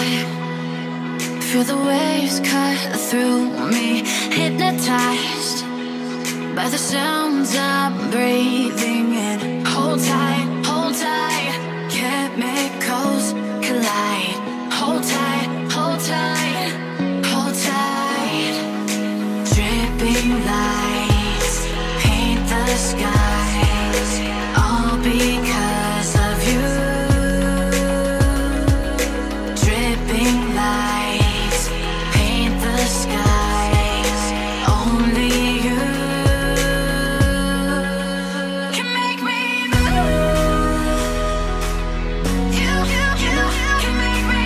high. Feel the waves cut through me, hypnotized by the sounds I'm breathing in. Hold tight, hold tight, chemicals collide. Hold tight, hold tight, hold tight. Dripping lights paint the skies, all because of you. Dripping lights paint the skies, only you can make me move. You, you, you can make me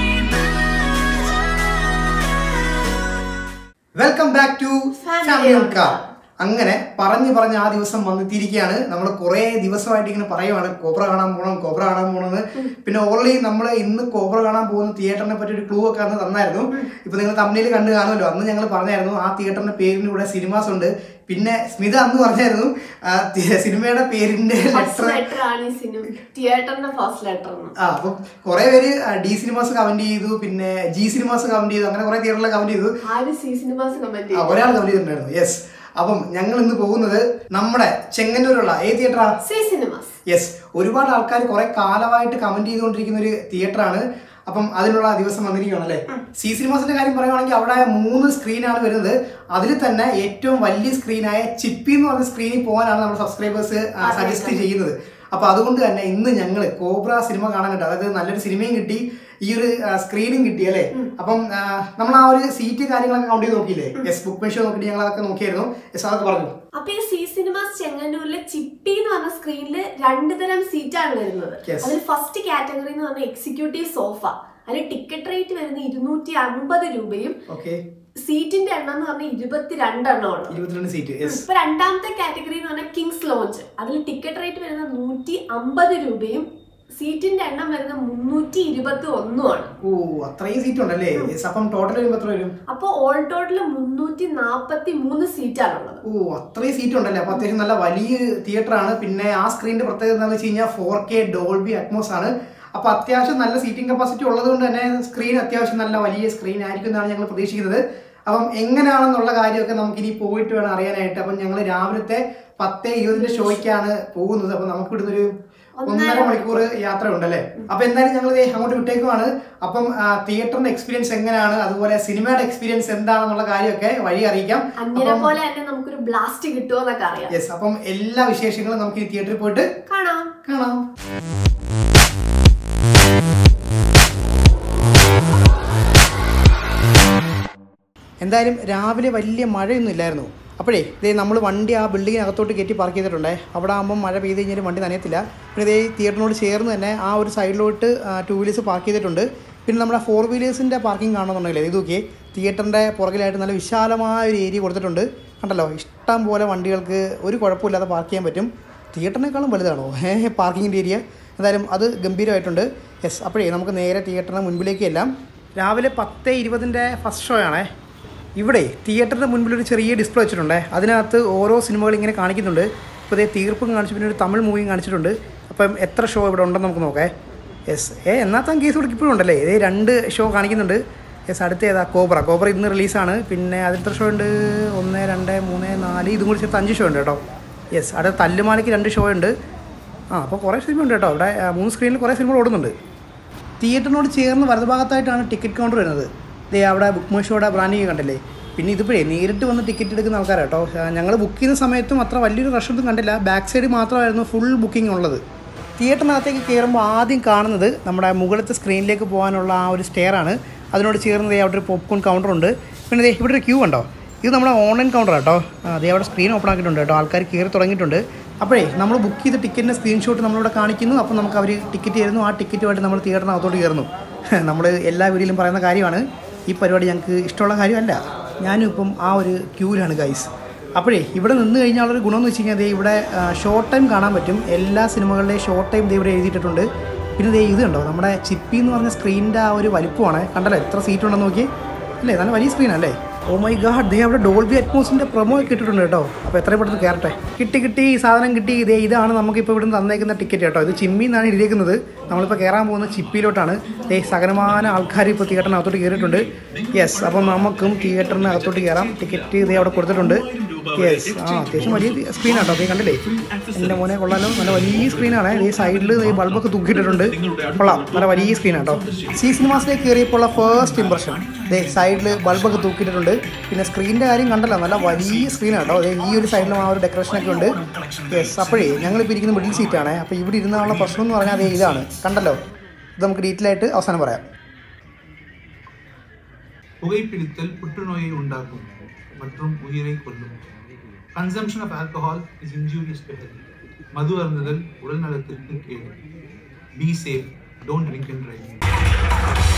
move. Welcome back to Family family on car അങ്ങനെ പറഞ്ഞു പറഞ്ഞ് ആ ദിവസം വന്നെത്തിയിരിക്കുകയാണ് നമ്മൾ കുറേ ദിവസമായിട്ട് ഇങ്ങനെ പറയുവാണ് കോബ്ര കാണാൻ പോകണം കോബ്ര കാണാൻ പോകണമെന്ന് പിന്നെ ഓൾറെഡി നമ്മൾ ഇന്ന് കോബ്ര കാണാൻ പോകുന്ന തിയേറ്ററിനെ പറ്റി ഒരു ക്ലൂ ഒക്കെ അന്ന് തന്നായിരുന്നു ഇപ്പൊ നിങ്ങൾ തമ്മിൽ കണ്ടു കാണുമല്ലോ അന്ന് ഞങ്ങൾ പറഞ്ഞായിരുന്നു ആ തിയേറ്ററിന്റെ പേരിന് ഇവിടെ സിനിമാസ് ഉണ്ട് പിന്നെ സ്മിത അന്ന് പറഞ്ഞായിരുന്നു ആ തി- സിനിമയുടെ പേരിന്റെ ഫസ്റ്റ് ലെറ്റർ ലെറ്റർ ആണ് ഈ സിനിമ തിയേറ്ററിന്റെ ഫസ്റ്റ് ലെറ്റർ ആ അപ്പം കുറെ പേര് ഡി സിനിമാസ് കമന്റ് ചെയ്തു പിന്നെ ജി സിനിമാസ് കമന്റ് ചെയ്തു അങ്ങനെ കുറെ തിയേറ്ററിൽ കമന്റ് ചെയ്തു ആര് സി സിനിമാസ് കമന്റ് ആ, ചെയ്തു ഒരാൾ കമന്റ് ചെയ്തിട്ടുണ്ടായിരുന്നു യെസ് അപ്പം ഞങ്ങൾ ഇന്ന് പോകുന്നത് നമ്മുടെ ചെങ്ങന്നൂരുള്ള ഏത് തിയേറ്ററാ സി സിനിമാസ് യെസ് ഒരുപാട് ആൾക്കാർ കുറെ കാലമായിട്ട് കമന്റ് ചെയ്തുകൊണ്ടിരിക്കുന്ന ഒരു തിയേറ്ററാണ് അപ്പം അതിനുള്ള ദിവസം വന്നിരിക്കുകയാണ് അല്ലേ സി സിനിമാസിന്റെ കാര്യം പറയുവാണെങ്കിൽ അവിടെ മൂന്ന് സ്ക്രീനാണ് വരുന്നത് അതിൽ തന്നെ ഏറ്റവും വലിയ സ്ക്രീനായ ചിപ്പി എന്ന് പറഞ്ഞ സ്ക്രീനിൽ പോകാനാണ് നമ്മുടെ സബ്സ്ക്രൈബേഴ്സ് സജസ്റ്റ് ചെയ്യുന്നത് അപ്പൊ അതുകൊണ്ട് തന്നെ ഇന്ന് ഞങ്ങൾ കോബ്ര സിനിമ കാണാനുണ്ട് അതായത് നല്ലൊരു സിനിമയും കിട്ടി ഈ ഒരു സ്ക്രീനും കിട്ടി അല്ലേ അപ്പം ആ, നമ്മൾ ആ ഒരു സീറ്റ് കാര്യങ്ങളൊക്കെ കൗണ്ട് ചെയ്ത് നോക്കിയില്ലേ യെസ് ബുക്ക് മെഷീൻ നോക്കിയിട്ട് ഞങ്ങൾ അതൊക്കെ നോക്കിയായിരുന്നു യെസ് അതൊക്കെ പറഞ്ഞു അപ്പൊ ഈ സി സിനിമാസ് ചെങ്ങന്നൂരിലെ ചിപ്പി എന്ന് പറഞ്ഞ സ്ക്രീനിൽ രണ്ട് തരം സീറ്റാണ് വരുന്നത് Yes. അതിൽ ഫസ്റ്റ് കാറ്റഗറി എന്ന് പറഞ്ഞ എക്സിക്യൂട്ടീവ് സോഫ അതിൽ ടിക്കറ്റ് റേറ്റ് വരുന്നത് ഇരുന്നൂറ്റി അമ്പത് രൂപയും ഓക്കെ സീറ്റിന്റെ എണ്ണം എന്ന് പറഞ്ഞാൽ ഇരുപത്തിരണ്ടെണ്ണമാണ് ഇരുപത്തിരണ്ട് സീറ്റ് യെസ് ഇപ്പൊ രണ്ടാമത്തെ കാറ്റഗറി എന്ന് പറഞ്ഞാൽ കിങ്സ് ലോഞ്ച് അതിൽ ടിക്കറ്റ് റേറ്റ് വരുന്നത് നൂറ്റി അമ്പത് രൂപയും സീറ്റിന്റെ എണ്ണം വരുന്നത് മുന്നൂറ്റി ഇരുപത്തി ഒന്നുമാണ് ഓ അത്രയും സീറ്റ് ഉണ്ടല്ലേ യെസ് അപ്പം ടോട്ടൽ വരുമ്പോൾ എത്ര വരും അപ്പൊ ഓൾ ടോട്ടൽ മുന്നൂറ്റി നാപ്പത്തി മൂന്ന് സീറ്റാണുള്ളത് ഓ അത്രയും സീറ്റ് ഉണ്ടല്ലേ അപ്പൊ അത്യാവശ്യം നല്ല വലിയ തിയേറ്റർ ആണ് പിന്നെ ആ സ്ക്രീനിന്റെ പ്രത്യേകത എന്താണെന്ന് വെച്ച് കഴിഞ്ഞാൽ ഫോർ കെ ഡോൾബി അറ്റ്മോസ് ആണ് അപ്പൊ അത്യാവശ്യം നല്ല സീറ്റിംഗ് കപ്പാസിറ്റി ഉള്ളത് കൊണ്ട് തന്നെ സ്ക്രീൻ അത്യാവശ്യം നല്ല വലിയ സ്ക്രീൻ ആയിരിക്കും എന്നാണ് ഞങ്ങൾ പ്രതീക്ഷിക്കുന്നത് അപ്പം എങ്ങനെയാണെന്നുള്ള കാര്യമൊക്കെ നമുക്ക് ഇനി പോയിട്ട് വേണം അറിയാനായിട്ട് അപ്പം ഞങ്ങൾ രാവിലത്തെ പത്തേ ഇരുപതിന്റെ ഷോയ്ക്കാണ് പോകുന്നത് അപ്പൊ നമുക്ക് ഇവിടുന്ന് ഒരു ഒന്നര മണിക്കൂർ യാത്ര ഉണ്ടല്ലേ അപ്പൊ എന്തായാലും ഞങ്ങൾ ദേ അങ്ങോട്ട് വിട്ടേക്കുവാണ് അപ്പം തിയേറ്ററിന്റെ എക്സ്പീരിയൻസ് എങ്ങനെയാണ് അതുപോലെ സിനിമയുടെ എക്സ്പീരിയൻസ് എന്താണെന്നുള്ള കാര്യമൊക്കെ വഴി അറിയിക്കാം അന്യനെ പോലെ തന്നെ നമുക്കൊരു ബ്ലാസ്റ്റ് കിട്ടുമോ എന്നൊക്കെ അറിയാം യെസ് അപ്പം എല്ലാ വിശേഷങ്ങളും നമുക്ക് ഈ തിയേറ്ററിൽ പോയിട്ട് കാണാം കാണാം എന്തായാലും രാവിലെ വലിയ മഴയൊന്നും ഇല്ലായിരുന്നു അപ്പോഴേ ഇതേ നമ്മൾ വണ്ടി ആ ബിൽഡിങ്ങിനകത്തോട്ട് കയറ്റി പാർക്ക് ചെയ്തിട്ടുണ്ടേ അവിടെ ആകുമ്പോൾ മഴ പെയ്ത് കഴിഞ്ഞാൽ വണ്ടി നനയത്തില്ല പിന്നെ ഇതേ തിയേറ്ററിനോട് ചേർന്ന് തന്നെ ആ ഒരു സൈഡിലോട്ട് ടു വീലേഴ്സ് പാർക്ക് ചെയ്തിട്ടുണ്ട് പിന്നെ നമ്മുടെ ഫോർ വീലേഴ്സിൻ്റെ പാർക്കിംഗ് കാണുന്നുണ്ടെങ്കിൽ ഇത് നോക്കിയേ തിയേറ്ററിൻ്റെ പുറകിലായിട്ട് നല്ല വിശാലമായ ഒരു ഏരിയ കൊടുത്തിട്ടുണ്ട് കണ്ടല്ലോ ഇഷ്ടം പോലെ വണ്ടികൾക്ക് ഒരു കുഴപ്പമില്ലാതെ പാർക്ക് ചെയ്യാൻ പറ്റും തിയേറ്ററിനേക്കാളും വലുതാണോ ഏഹ് പാർക്കിങ്ങിൻ്റെ ഏരിയ എന്തായാലും അത് ഗംഭീരമായിട്ടുണ്ട് യെസ് അപ്പോഴേ നമുക്ക് നേരെ തിയേറ്ററിന് മുൻപിലേക്ക് എല്ലാം രാവിലെ പത്ത് ഇരുപതിൻ്റെ ഫസ്റ്റ് ഷോ ആണേ ഇവിടെ തിയേറ്ററിൻ്റെ മുൻപിൽ ഒരു ചെറിയ ഡിസ്പ്ലേ വെച്ചിട്ടുണ്ട് അതിനകത്ത് ഓരോ സിനിമകൾ ഇങ്ങനെ കാണിക്കുന്നുണ്ട് ഇപ്പോൾ ഇതേ തീർപ്പും കാണിച്ചു പിന്നെ ഒരു തമിഴ് മൂവിയും കാണിച്ചിട്ടുണ്ട് അപ്പം എത്ര ഷോ ഇവിടെ ഉണ്ടെന്ന് നമുക്ക് നോക്കാം യെസ് ഏ എന്നാൽ താൻ കേസ് കൊടുക്ക് ഇപ്പോഴും ഉണ്ടല്ലേ ഇതേ രണ്ട് ഷോ കാണിക്കുന്നുണ്ട് യെസ് അടുത്ത ഏതാ കോബ്ര കോബ്ര ഇന്ന് റിലീസാണ് പിന്നെ അതിലത്തെ ഷോ ഉണ്ട് ഒന്ന് രണ്ട് മൂന്ന് നാല് ഇതും കൂടി ചേർത്ത് അഞ്ച് ഷോ ഉണ്ട് കേട്ടോ യെസ് അടുത്ത തല്ലുമാലയ്ക്ക് രണ്ട് ഷോ ഉണ്ട് ആ അപ്പോൾ കുറേ സിനിമ ഉണ്ട് കേട്ടോ ഇവിടെ ആ, മൂന്ന് സ്ക്രീനിൽ കുറേ സിനിമകൾ ഓടുന്നുണ്ട് തിയേറ്ററിനോട് ചേർന്ന് വലതുഭാഗത്തായിട്ടാണ് ടിക്കറ്റ് കൗണ്ടർ വരുന്നത് ദേ അവിടെ ബുക്ക് മൈ ഷോയുടെ ബ്രാൻഡിങ് കണ്ടില്ലേ പിന്നെ ഇതിപ്പോഴേ നേരിട്ട് വന്ന് ടിക്കറ്റ് എടുക്കുന്ന ആൾക്കാരാണ് കേട്ടോ ഞങ്ങൾ ബുക്ക് ചെയ്യുന്ന സമയത്തും അത്ര വലിയൊരു rush ഒന്നും കണ്ടില്ല ബാക്ക് സൈഡ് മാത്രമായിരുന്നു ഫുൾ ബുക്കിംഗ് ഉള്ളത് തിയേറ്ററിനകത്തേക്ക് കയറുമ്പോൾ ആദ്യം കാണുന്നത് നമ്മുടെ മുകളിലത്തെ സ്ക്രീനിലേക്ക് പോകാനുള്ള ആ ഒരു സ്റ്റെയർ ആണ് അതിനോട് ചേർന്ന് ദേ അവിടെ ഒരു പോപ്കോൺ കൗണ്ടർ ഉണ്ട് പിന്നെ ദേ ഇവിടെ ഒരു ക്യൂ ഉണ്ടോ ഇത് നമ്മുടെ ഓൺലൈൻ കൗണ്ടർ കേട്ടോ അതേ അവിടെ സ്ക്രീൻ ഓപ്പൺ ആക്കിയിട്ടുണ്ട് കേട്ടോ ആൾക്കാർ കയറി തുടങ്ങിയിട്ടുണ്ട് അപ്പോഴേ നമ്മൾ ബുക്ക് ചെയ്ത ടിക്കറ്റിൻ്റെ സ്ക്രീൻഷോട്ട് നമ്മളിവിടെ കാണിക്കുന്നു അപ്പോൾ നമുക്ക് അവർ ടിക്കറ്റ് തരുന്നു ആ ടിക്കറ്റുമായിട്ട് നമ്മൾ തിയേറ്ററിനകത്തോട്ട് കയറുന്നു നമ്മൾ എല്ലാ വീഡിയോയിലും പറയുന്ന കാര്യമാണ് ഈ പരിപാടി ഞങ്ങൾക്ക് ഇഷ്ടമുള്ള കാര്യമല്ല ഞാനും ഇപ്പം ആ ഒരു ക്യൂവിലാണ് ഗൈസ് അപ്പോഴേ ഇവിടെ നിന്ന് കഴിഞ്ഞാൽ ഒരു ഗുണമെന്ന് വെച്ച് കഴിഞ്ഞാൽ ദേ ഇവിടെ ഷോർട്ട് ടൈം കാണാൻ പറ്റും എല്ലാ സിനിമകളുടെയും ഷോർട്ട് ടൈം ദേ ഇവിടെ എഴുതിയിട്ടുണ്ട് പിന്നെ ദേ ഇത് കണ്ടോ നമ്മുടെ ചിപ്പി എന്ന് പറഞ്ഞ സ്ക്രീനിൻ്റെ ആ ഒരു വലിപ്പമാണ് കണ്ടല്ലോ എത്ര സീറ്റ് ഉണ്ടെന്ന് നോക്കി അല്ലേ നല്ല വലിയ സ്ക്രീനല്ലേ ഓ മൈ ഗാഡ് ദേ അവിടെ ഡോൾബി അറ്റ്മോസിന്റെ പ്രൊമോ ഒക്കെ ഇട്ടിട്ടുണ്ട് കേട്ടോ അപ്പോൾ എത്ര പെട്ടെന്ന് കയറട്ടെ കിട്ടി കിട്ടി ഈ സാധനം കിട്ടി ഇതേ ഇതാണ് നമുക്കിപ്പോൾ ഇവിടുന്ന് തന്നേക്കുന്ന ടിക്കറ്റ് കേട്ടോ ഇത് ചിമ്മിന്നാണ് എഴുതിയേക്കുന്നത് നമ്മളിപ്പോൾ കയറാൻ പോകുന്ന ചിപ്പിയിലോട്ടാണ് ദേ സകലമാന ആൾക്കാർ ഇപ്പോൾ തിയേറ്ററിനകത്തോട്ട് കയറിയിട്ടുണ്ട് യെസ് അപ്പം നമുക്കും തിയേറ്ററിന് അകത്തോട്ട് കയറാം ടിക്കറ്റ് ഇതേ അവിടെ കൊടുത്തിട്ടുണ്ട് യെസ് ആ അത്യാവശ്യം വലിയ സ്ക്രീൻ ആട്ടോ അതേ കണ്ടില്ലേ എൻ്റെ മോനെ കൊള്ളാലോ നല്ല വലിയ സ്ക്രീനാണ് ഈ സൈഡിൽ ഈ ബൾബൊക്കെ തൂക്കിയിട്ടിട്ടുണ്ട് കൊള്ളാം നല്ല വലിയ സ്ക്രീൻ ആട്ടോ സി സിനിമാസിലേക്ക് കയറിയപ്പോൾ ഉള്ള ഫസ്റ്റ് ഇമ്പ്രഷൻ ദേ സൈഡിൽ ബൾബൊക്കെ തൂക്കിയിട്ടുണ്ട് പിന്നെ സ്ക്രീനിൻ്റെ കാര്യം കണ്ടല്ലോ നല്ല വലിയ സ്ക്രീനാണ് കേട്ടോ അതെ ഈ ഒരു സൈഡിലും ആ ഒരു ഡെക്കറേഷനൊക്കെ ഉണ്ട് യെസ് അപ്പോഴേ ഞങ്ങളിപ്പോൾ ഇരിക്കുന്ന മിഡിൽ സീറ്റാണ് അപ്പോൾ ഇവിടെ ഇരുന്നുള്ള പ്രശ്നം എന്ന് പറഞ്ഞാൽ അതേ ഇതാണ് കണ്ടല്ലോ ഇത് നമുക്ക് ഡീറ്റെയിൽ ആയിട്ട് അവസാനം പറയാം புகைப்பிடித்தல் புற்றுநோயை உண்டாக்கும் மற்றும் உயிரை கொல்லும் consumption of alcohol is injurious to health மது அருந்துதல் உடல் நலத்திற்கு கேடு be safe don't drink and drive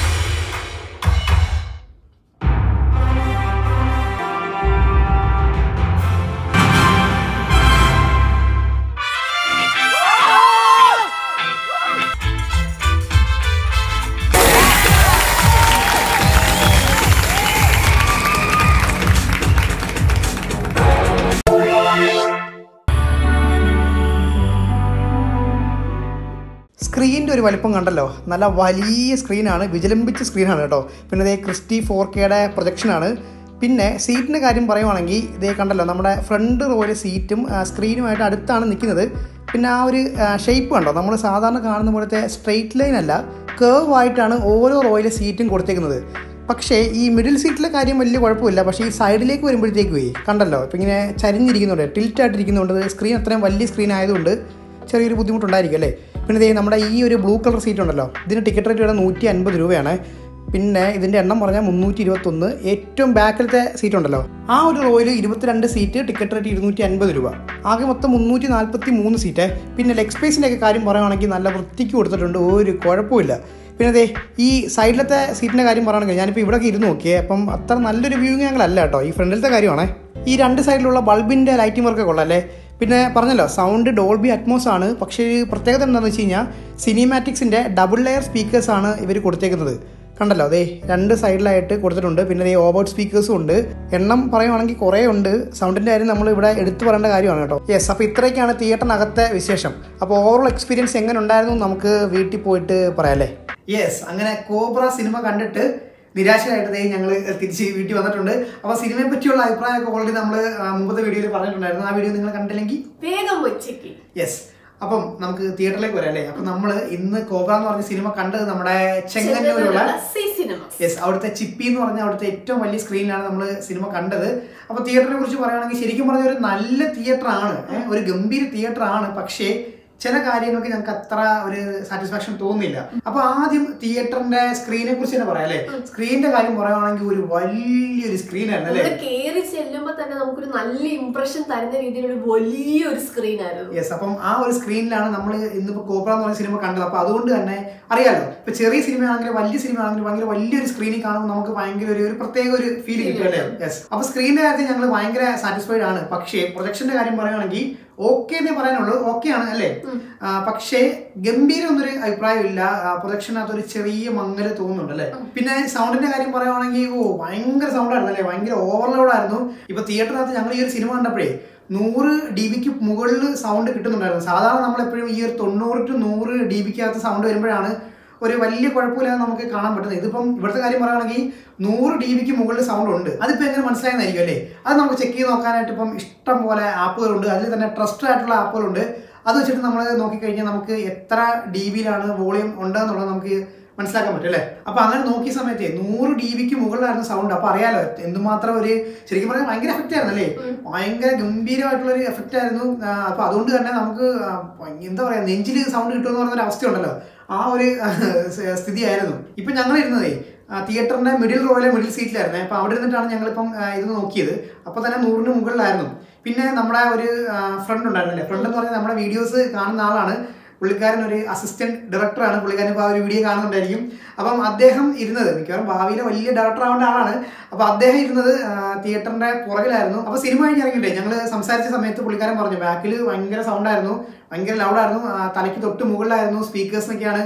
സ്ക്രീനിൻ്റെ ഒരു വലിപ്പം കണ്ടല്ലോ നല്ല വലിയ സ്ക്രീനാണ് വിജലംബിച്ച സ്ക്രീനാണ് കേട്ടോ പിന്നെ ഇതേ ക്രിസ്റ്റി ഫോർ കെയുടെ പ്രൊജക്ഷനാണ് പിന്നെ സീറ്റിൻ്റെ കാര്യം പറയുവാണെങ്കിൽ ഇതേ കണ്ടല്ലോ നമ്മുടെ ഫ്രണ്ട് റോയിലെ സീറ്റും ആ, സ്ക്രീനുമായിട്ട് അടുത്താണ് നിൽക്കുന്നത് പിന്നെ ആ ഒരു ഷേപ്പ് കണ്ടോ നമ്മൾ സാധാരണ കാണുന്ന പോലത്തെ സ്ട്രെയിറ്റ് ലൈൻ അല്ല കേവ് ആയിട്ടാണ് ഓരോ റോയിലെ സീറ്റും കൊടുത്തേക്കുന്നത് പക്ഷേ ഈ മിഡിൽ സീറ്റിലെ കാര്യം വലിയ കുഴപ്പമില്ല പക്ഷേ ഈ സൈഡിലേക്ക് വരുമ്പോഴത്തേക്കുവേ കണ്ടല്ലോ ഇപ്പം ഇങ്ങനെ ചരിഞ്ഞിരിക്കുന്നുണ്ട് ടിൽറ്റ് ആയിട്ടിരിക്കുന്നുണ്ട് സ്ക്രീൻ അത്രയും വലിയ സ്ക്രീൻ ആയതുകൊണ്ട് ചെറിയൊരു ബുദ്ധിമുട്ടുണ്ടായിരിക്കും അല്ലേ പിന്നെ ദേ നമ്മുടെ ഈ ഒരു ബ്ലൂ കളർ സീറ്റ് ഉണ്ടല്ലോ ഇതിന് ടിക്കറ്റ് റേറ്റ് വരുന്നത് നൂറ്റി അൻപത് രൂപയാണ് പിന്നെ ഇതിൻ്റെ എണ്ണം പറഞ്ഞാൽ മുന്നൂറ്റി ഇരുപത്തൊന്ന് ഏറ്റവും ബാക്കിലത്തെ സീറ്റ് ഉണ്ടല്ലോ ആ ഒരു റോയിൽ ഇരുപത്തിരണ്ട് സീറ്റ് ടിക്കറ്റ് റേറ്റ് ഇരുന്നൂറ്റി അൻപത് രൂപ ആകെ മൊത്തം മുന്നൂറ്റി നാൽപ്പത്തി മൂന്ന് സീറ്റ് പിന്നെ ലെഗ് സ്പേസിൻ്റെ ഒക്കെ കാര്യം പറയുവാണെങ്കിൽ നല്ല വൃത്തിക്ക് കൊടുത്തിട്ടുണ്ട് ഒരു കുഴപ്പമില്ല പിന്നെ അതെ ഈ സൈഡിലത്തെ സീറ്റിൻ്റെ കാര്യം പറയുകയാണെങ്കിൽ ഞാനിപ്പോൾ ഇവിടെയൊക്കെ ഇരുന്ന് നോക്കിയേ അപ്പം അത്ര നല്ലൊരു വ്യൂയിങ് ആംഗിൾ അല്ല കേട്ടോ ഈ ഫ്രണ്ടിലത്തെ കാര്യമാണേ ഈ രണ്ട് സൈഡിലുള്ള ബൾബിൻ്റെ ലൈറ്റിംഗ് വർക്ക് കൊള്ളാല്ലേ പിന്നെ പറഞ്ഞല്ലോ സൗണ്ട് ഡോൾബി അറ്റ്മോസ് ആണ് പക്ഷേ ഈ പ്രത്യേകത എന്താണെന്ന് വെച്ച് കഴിഞ്ഞാൽ സിനിമാറ്റിക്സിൻ്റെ ഡബിൾ ലെയർ സ്പീക്കേഴ്സ് ആണ് ഇവർ കൊടുത്തേക്കുന്നത് കണ്ടല്ലോ അതെ രണ്ട് സൈഡിലായിട്ട് കൊടുത്തിട്ടുണ്ട് പിന്നെ ഈ ഓവർഡ് സ്പീക്കേഴ്സും ഉണ്ട് എണ്ണം പറയുവാണെങ്കിൽ കുറേ ഉണ്ട് സൗണ്ടിൻ്റെ കാര്യം നമ്മൾ ഇവിടെ എടുത്തു പറയേണ്ട കാര്യമാണ് കേട്ടോ യെസ് അപ്പോൾ ഇത്രയൊക്കെയാണ് തിയേറ്ററിനകത്തെ വിശേഷം അപ്പോൾ ഓവറോൾ എക്സ്പീരിയൻസ് എങ്ങനെ ഉണ്ടായിരുന്നു എന്ന് നമുക്ക് വീട്ടിൽ പോയിട്ട് പറയാമല്ലേ യെസ് അങ്ങനെ കോബ്ര സിനിമ കണ്ടിട്ട് നിരാശരായിട്ട് ദേ ഞങ്ങൾ തിരിച്ച് വീട്ടിൽ വന്നിട്ടുണ്ട് അപ്പോൾ സിനിമയെ പറ്റിയുള്ള അഭിപ്രായമൊക്കെ ഓൾറെഡി നമ്മൾ മുമ്പത്തെ വീഡിയോയിൽ പറഞ്ഞിട്ടുണ്ടായിരുന്നു ആ വീഡിയോ നിങ്ങൾ കണ്ടില്ലെങ്കിൽ വേഗം ഉച്ചയ്ക്ക് യെസ് അപ്പം നമുക്ക് തിയേറ്ററിലേക്ക് വരാം അല്ലേ അപ്പം നമ്മൾ ഇന്ന് കോബ്ര എന്ന് പറഞ്ഞ സിനിമ കണ്ടത് നമ്മുടെ ചെങ്ങന്നൂരുള്ള സി സിനിമ യെസ് അവിടുത്തെ ചിപ്പി എന്ന് പറഞ്ഞ അവിടുത്തെ ഏറ്റവും വലിയ സ്ക്രീനിലാണ് നമ്മൾ സിനിമ കണ്ടത് അപ്പോൾ തിയേറ്ററിനെ കുറിച്ച് പറയുകയാണെങ്കിൽ ശരിക്കും പറഞ്ഞ ഒരു നല്ല തിയേറ്റർ ആണ് ഏ, ഒരു ഗംഭീര തിയേറ്റർ ആണ് പക്ഷേ ചില കാര്യങ്ങൾക്ക് ഞങ്ങൾക്ക് അത്ര ഒരു സാറ്റിസ്ഫാക്ഷൻ തോന്നുന്നില്ല അപ്പൊ ആദ്യം തിയേറ്ററിന്റെ സ്ക്രീനെ കുറിച്ച് തന്നെ പറയാം അല്ലേ സ്ക്രീനിന്റെ കാര്യം പറയുവാണെങ്കിൽ ഒരു വലിയൊരു സ്ക്രീൻ ആയിരുന്നു അല്ലേ നമ്മള് കേറി ചെല്ലുമ്പോ തന്നെ നമുക്കൊരു നല്ല ഇംപ്രഷൻ തരുന്ന രീതിയിലുള്ള വലിയൊരു സ്ക്രീൻ ആയിരുന്നു യെസ് അപ്പം ആ ഒരു സ്ക്രീനിലാണ് നമ്മൾ ഇന്നിപ്പോ കോബ്ര എന്ന് പറഞ്ഞ സിനിമ കണ്ടത് അപ്പൊ അതുകൊണ്ട് തന്നെ അറിയാലോ ഇപ്പൊ ചെറിയ സിനിമ ആണെങ്കിലും വലിയ സിനിമ ആണെങ്കിലും ഭയങ്കര വലിയൊരു സ്ക്രീനിൽ കാണുമ്പോൾ നമുക്ക് ഭയങ്കര ഒരു ഒരു പ്രത്യേക ഒരു ഫീൽ കിട്ടും അല്ലേ യെസ് അപ്പൊ സ്ക്രീനിന്റെ കാര്യത്തിൽ ഞങ്ങൾ ഭയങ്കര സാറ്റിസ്ഫൈഡ് ആണ് പക്ഷേ പ്രൊജക്ഷന്റെ കാര്യം പറയുകയാണെങ്കിൽ ഓക്കെ എന്നേ പറയാനുള്ളൂ ഓക്കെ ആണ് അല്ലേ ആ, പക്ഷേ ഗംഭീരം ഒന്നൊരു അഭിപ്രായമില്ല പ്രൊജക്ഷനകത്ത് ഒരു ചെറിയ മങ്ങല് തോന്നുന്നുണ്ട് അല്ലേ പിന്നെ സൗണ്ടിന്റെ കാര്യം പറയുവാണെങ്കിൽ ഓ ഭയങ്കര സൗണ്ട് ആയിരുന്നു അല്ലേ ഭയങ്കര ഓവർലോഡ് ആയിരുന്നു ഇപ്പൊ തിയേറ്ററിനകത്ത് ഞങ്ങൾ ഈ ഒരു സിനിമ കണ്ടപ്പോഴേ നൂറ് ഡി ബിക്ക് മുകളിൽ സൗണ്ട് കിട്ടുന്നുണ്ടായിരുന്നു സാധാരണ നമ്മൾ എപ്പോഴും ഈ ഒരു തൊണ്ണൂറ് ടു നൂറ് ഡി ബിക്കകത്ത് സൗണ്ട് വരുമ്പോഴാണ് ഒരു വലിയ കുഴപ്പമില്ലാതെ നമുക്ക് കാണാൻ പറ്റുന്നത് ഇതിപ്പം ഇവിടുത്തെ കാര്യം പറയുകയാണെങ്കിൽ നൂറ് ഡി ബിക്ക് മുകളിൽ സൗണ്ട് ഉണ്ട് അതിപ്പോൾ എങ്ങനെ മനസ്സിലായെന്നായിരിക്കും അല്ലേ അത് നമുക്ക് ചെക്ക് ചെയ്ത് നോക്കാനായിട്ട് ഇപ്പം ഇഷ്ടം പോലെ ആപ്പുകളുണ്ട് അതിൽ തന്നെ ട്രസ്റ്റഡ് ആയിട്ടുള്ള ആപ്പുകളുണ്ട് അത് വെച്ചിട്ട് നമ്മൾ നോക്കിക്കഴിഞ്ഞാൽ നമുക്ക് എത്ര ഡി ബിയിലാണ് വോളിയം ഉണ്ടെന്നുള്ളത് നമുക്ക് മനസ്സിലാക്കാൻ പറ്റും അല്ലേ അപ്പൊ അങ്ങനെ നോക്കിയ സമയത്ത് നൂറ് ഡി ബിക്ക് മുകളിലായിരുന്നു സൗണ്ട് അപ്പൊ അറിയാലോ എന്തുമാത്രം ഒരു ശരിക്കും പറഞ്ഞാൽ ഭയങ്കര എഫക്റ്റ് ആയിരുന്നു അല്ലേ ഭയങ്കര ഗംഭീരമായിട്ടുള്ള ഒരു എഫക്റ്റ് ആയിരുന്നു ആ, അപ്പൊ അതുകൊണ്ട് തന്നെ നമുക്ക് ആ, എന്താ പറയാ നെഞ്ചിൽ സൗണ്ട് കിട്ടുമെന്ന് പറയുന്ന ഒരു അവസ്ഥയുണ്ടല്ലോ ആ ഒരു സ്ഥിതിയായിരുന്നു ഇപ്പൊ ഞങ്ങൾ ഇരുന്നതേ തിയേറ്ററിന്റെ മിഡിൽ റോയിലെ മിഡിൽ സീറ്റിലായിരുന്നേ അപ്പൊ അവിടെ ഇരുന്നിട്ടാണ് ഞങ്ങളിപ്പം ആ, ഇത് നോക്കിയത് അപ്പൊ തന്നെ നൂറിന് മുകളിലായിരുന്നു പിന്നെ നമ്മുടെ ഒരു ഫ്രണ്ട് ഉണ്ടായിരുന്നില്ലേ ഫ്രണ്ട് എന്ന് പറഞ്ഞാൽ നമ്മുടെ വീഡിയോസ് കാണുന്ന ആളാണ് പുള്ളിക്കാരൻ ഒരു അസിസ്റ്റന്റ് ഡയറക്ടറാണ് പുള്ളിക്കാരൻ ഇപ്പോൾ ആ ഒരു വീഡിയോ കാണുന്നുണ്ടായിരിക്കും അപ്പം അദ്ദേഹം ഇരുന്നത് മിക്കവാറും ഭാവിയിലെ വലിയ ഡയറക്ടർ ആവേണ്ട ആളാണ് അപ്പോൾ അദ്ദേഹം ഇരുന്നത് ആ, തിയേറ്ററിന്റെ പുറകിലായിരുന്നു അപ്പോൾ സിനിമ കഴിഞ്ഞ് ഇറങ്ങിയിട്ടേ ഞങ്ങൾ സംസാരിച്ച സമയത്ത് പുള്ളിക്കാരൻ പറഞ്ഞു ബാക്കിൽ ഭയങ്കര സൗണ്ടായിരുന്നു ഭയങ്കര ലൗഡായിരുന്നു തലയ്ക്ക് തൊട്ട് മുകളിലായിരുന്നു സ്പീക്കേഴ്സ് എന്നൊക്കെയാണ്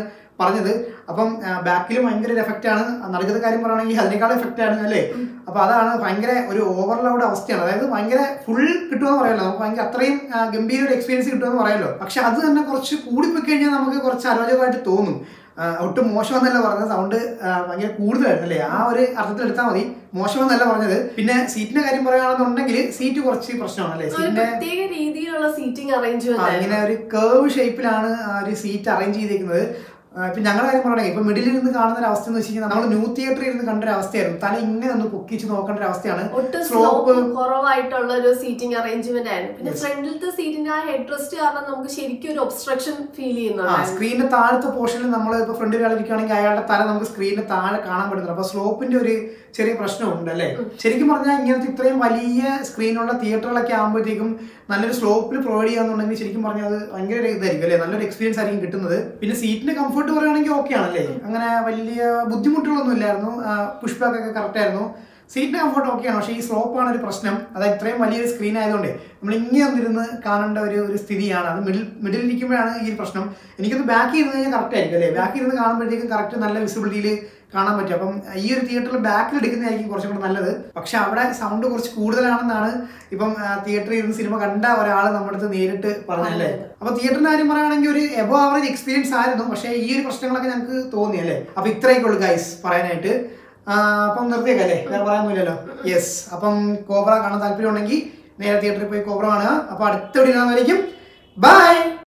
പറഞ്ഞത് അപ്പം ബാക്കിലും ഭയങ്കര ഒരു എഫക്റ്റ് ആണ് നടുക്കത്തെ കാര്യം പറയുകയാണെങ്കിൽ അതിനേക്കാളും എഫക്റ്റ് ആണ് അല്ലേ അപ്പൊ അതാണ് ഭയങ്കര ഒരു ഓവർലോഡ് അവസ്ഥയാണ് അതായത് ഭയങ്കര ഫുൾ കിട്ടുമെന്ന് പറയാമല്ലോ നമുക്ക് ഭയങ്കര അത്രയും ആ, ഗംഭീര ഒരു എക്സ്പീരിയൻസ് കിട്ടുമെന്ന് പറയാമല്ലോ പക്ഷെ അത് തന്നെ കുറച്ച് കൂടിപ്പോയി കഴിഞ്ഞാൽ നമുക്ക് കുറച്ച് അരോചകമായിട്ട് തോന്നും ആ, ഒട്ടും മോശമെന്നല്ല പറഞ്ഞത് സൗണ്ട് ഭയങ്കര കൂടുതലായിരുന്നു അല്ലേ ആ ഒരു അർത്ഥത്തിൽ എടുത്താൽ മതി മോശമെന്നല്ല പറഞ്ഞത് പിന്നെ സീറ്റിന്റെ കാര്യം പറയുകയാണെന്നുണ്ടെങ്കിൽ സീറ്റ് കുറച്ച് പ്രശ്നമാണ് അല്ലേ ഒരു സീറ്റിന്റെ പ്രത്യേക രീതിയിലുള്ള സീറ്റിംഗ് ആ, അറേഞ്ച്മെന്റ് ഇങ്ങനെ ഒരു കേർവ് ഷേപ്പിലാണ് ആ ഒരു സീറ്റ് അറേഞ്ച് ചെയ്തേക്കുന്നത് ആ, ഇപ്പൊ ഞങ്ങളുടെ കാര്യം പറയണെങ്കിൽ ഇപ്പൊ മിഡിലിൽ ഇരുന്ന് കാണുന്ന ഒരു അവസ്ഥ എന്ന് വെച്ച് കഴിഞ്ഞാൽ നമ്മൾ ന്യൂ തിയേറ്ററിൽ ഇരുന്ന് കണ്ട ഒരു അവസ്ഥയായിരുന്നു തല ഇങ്ങനെ ഒന്ന് പൊക്കിച്ച് നോക്കേണ്ട ഒരു അവസ്ഥയാണ് ഒട്ടും സ്ലോപ്പ് സ്ലോപ്പ് കുറവായിട്ടുള്ള ഒരു സീറ്റിംഗ് അറേഞ്ച്മെന്റ് ആയിരുന്നു പിന്നെ ഫ്രണ്ടിലത്തെ സീറ്റിന്റെ ആ ഹെഡ് റെസ്റ്റ് കാരണം നമുക്ക് ശരിക്കും ഒരു ഒബ്സ്ട്രക്ഷൻ ഫീൽ ആ ചെയ്യുന്നുണ്ടായിരുന്നു സ്ക്രീനിന്റെ താഴത്തെ പോർഷനിൽ നമ്മൾ ഇപ്പൊ ഫ്രണ്ടിൽ ഒരാളിരിക്കുകയാണെങ്കിൽ അയാളുടെ തല നമുക്ക് സ്ക്രീനിന്റെ താഴെ കാണാൻ പറ്റുന്നുണ്ട് അപ്പൊ സ്ലോപ്പിന്റെ ഒരു ചെറിയ പ്രശ്നമുണ്ട് അല്ലേ ശരിക്കും പറഞ്ഞാൽ ഇങ്ങനത്തെ ഇത്രയും വലിയ സ്ക്രീനുള്ള തിയേറ്ററുകളൊക്കെ ആകുമ്പോഴത്തേക്കും നല്ലൊരു സ്ലോപ്പിൽ പ്രൊവൈഡ് ചെയ്യാന്നുണ്ടെങ്കിൽ ശരിക്കും പറഞ്ഞാൽ അത് ഭയങ്കര ഒരു ഇതായിരിക്കും അല്ലേ നല്ലൊരു എക്സ്പീരിയൻസ് ആയിരിക്കും കിട്ടുന്നത് പിന്നെ സീറ്റിന്റെ കംഫർട്ട് പറയുകയാണെങ്കിൽ ഓക്കെ ആണല്ലേ അങ്ങനെ വലിയ ബുദ്ധിമുട്ടുകളൊന്നും ഇല്ലായിരുന്നു പുഷ് ബാക്ക് ഒക്കെ കറക്റ്റ് ആയിരുന്നു സീറ്റിന്റെ കംഫർട്ട് ഓക്കെയാണ് പക്ഷേ ഈ സ്ലോപ്പാണ് ഒരു പ്രശ്നം അത് ഇത്രയും വലിയൊരു സ്ക്രീൻ ആയതുകൊണ്ട് നമ്മൾ ഇങ്ങനെ ഒന്നിരുന്ന് കാണേണ്ട ഒരു ഒരു സ്ഥിതിയാണ് അത് മിഡിൽ മിഡിൽ ഇരിക്കുമ്പോഴാണ് ഈ ഒരു പ്രശ്നം എനിക്കത് ബാക്കിൽ ഇരുന്ന് കഴിഞ്ഞാൽ കറക്റ്റ് ആയിരിക്കും അല്ലേ ബാക്കിൽ ഇരുന്ന് കാണുമ്പോഴത്തേക്കും കറക്റ്റ് നല്ല വിസിബിലിറ്റിയിൽ കാണാൻ പറ്റും അപ്പം ഈ ഒരു തിയേറ്ററിൽ ബാക്കിൽ എടുക്കുന്നതായിരിക്കും കുറച്ചും കൂടെ നല്ലത് പക്ഷെ അവിടെ സൗണ്ട് കുറച്ച് കൂടുതലാണെന്നാണ് ഇപ്പം തിയേറ്ററിൽ ഇരുന്ന് സിനിമ കണ്ട ഒരാൾ നമ്മുടെ അടുത്ത് നേരിട്ട് പറഞ്ഞല്ലേ അപ്പൊ തിയേറ്ററിന്റെ കാര്യം പറയുകയാണെങ്കിൽ ഒരു എബോ ആവറേജ് എക്സ്പീരിയൻസ് ആയിരുന്നു പക്ഷേ ഈ ഒരു പ്രശ്നങ്ങളൊക്കെ ഞങ്ങൾക്ക് തോന്നി അല്ലേ അപ്പൊ ഇത്രയൊക്കെ ഉള്ളു ഗൈസ് പറയാനായിട്ട് ആ, അപ്പം നിർത്തിയേക്കാം അല്ലേ വേറെ പറയാനൊന്നുമില്ലല്ലോ യെസ് അപ്പം കോബ്ര കാണാൻ താല്പര്യം ഉണ്ടെങ്കിൽ നേരെ തിയേറ്ററിൽ പോയി കോബ്ര കാണുക അപ്പൊ അടുത്ത വീഡിയോ കാണുന്നതായിരിക്കും ബൈ